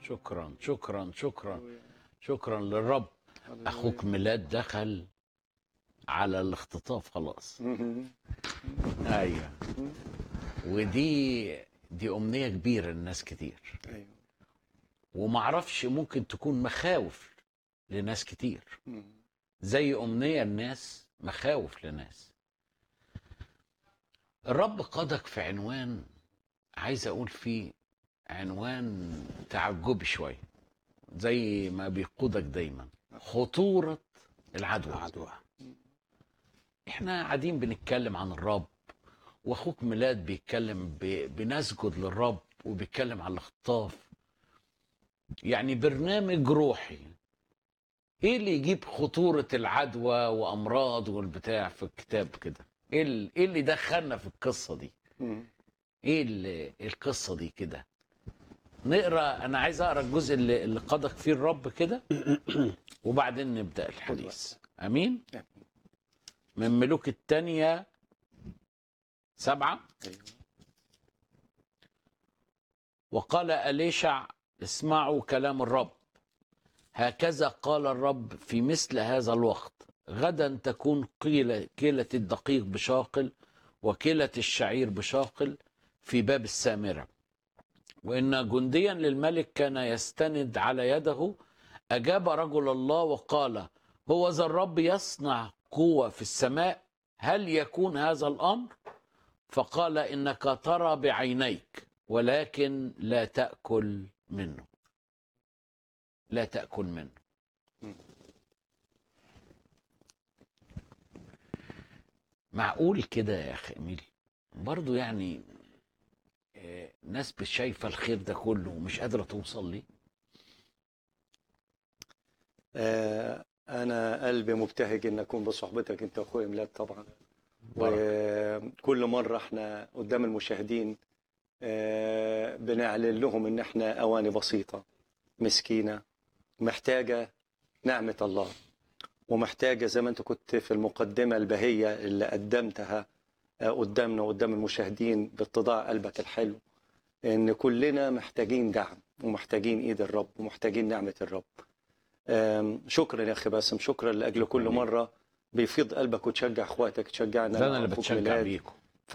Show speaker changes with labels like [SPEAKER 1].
[SPEAKER 1] شكرا شكرا شكرا شكرا للرب اخوك ميلاد دخل على الاختطاف خلاص
[SPEAKER 2] مهم.
[SPEAKER 1] ايوه ودي دي امنيه كبيره لناس كتير
[SPEAKER 2] ايوه
[SPEAKER 1] ومعرفش ممكن تكون مخاوف لناس كتير
[SPEAKER 2] مهم.
[SPEAKER 1] زي أمنية الناس مخاوف لناس الرب قادك في عنوان عايز أقول فيه عنوان تعجبي شوية زي ما بيقودك دايما خطورة العدوى
[SPEAKER 3] عدوى
[SPEAKER 1] احنا قاعدين بنتكلم عن الرب واخوك ميلاد بيتكلم ب... بنسجد للرب وبيتكلم عن الاختطاف يعني برنامج روحي ايه اللي يجيب خطورة العدوى وامراض والبتاع في الكتاب كده ايه ال- إيه اللي دخلنا في القصة دي
[SPEAKER 2] مهم.
[SPEAKER 1] ايه ال- القصة دي كده نقرا انا عايز اقرا الجزء اللي, اللي قادك فيه الرب كده وبعدين نبدا الحديث امين
[SPEAKER 2] آمين.
[SPEAKER 1] من ملوك الثانية سبعة
[SPEAKER 2] ايوه
[SPEAKER 1] وقال أليشع اسمعوا كلام الرب هكذا قال الرب في مثل هذا الوقت غدا تكون قيلة كيلة الدقيق بشاقل وكيلة الشعير بشاقل في باب السامرة وإن جنديا للملك كان يستند على يده أجاب رجل الله وقال هو ذا الرب يصنع قوة في السماء هل يكون هذا الأمر فقال إنك ترى بعينيك ولكن لا تأكل منه لا تأكل منه
[SPEAKER 2] مم.
[SPEAKER 1] معقول كده يا أخي أميل برضو يعني آه، ناس مش شايفة الخير ده كله ومش قادرة توصل ليه
[SPEAKER 2] آه، انا قلبي مبتهج ان اكون بصحبتك انت واخويا ميلاد طبعا
[SPEAKER 1] بركة.
[SPEAKER 2] وكل مره احنا قدام المشاهدين آه، بنعلن لهم ان احنا اواني بسيطه مسكينه محتاجه نعمه الله ومحتاجه زي ما انت كنت في المقدمه البهيه اللي قدمتها آه، قدامنا وقدام المشاهدين باتضاع قلبك الحلو ان كلنا محتاجين دعم ومحتاجين ايد الرب ومحتاجين نعمه الرب آم، شكرا يا اخي باسم شكرا لاجل كل
[SPEAKER 1] ليك.
[SPEAKER 2] مره بيفيض قلبك وتشجع اخواتك تشجعنا
[SPEAKER 1] ده أنا اللي
[SPEAKER 2] أخوك
[SPEAKER 1] بتشجع
[SPEAKER 2] ميلاد.
[SPEAKER 1] بيكم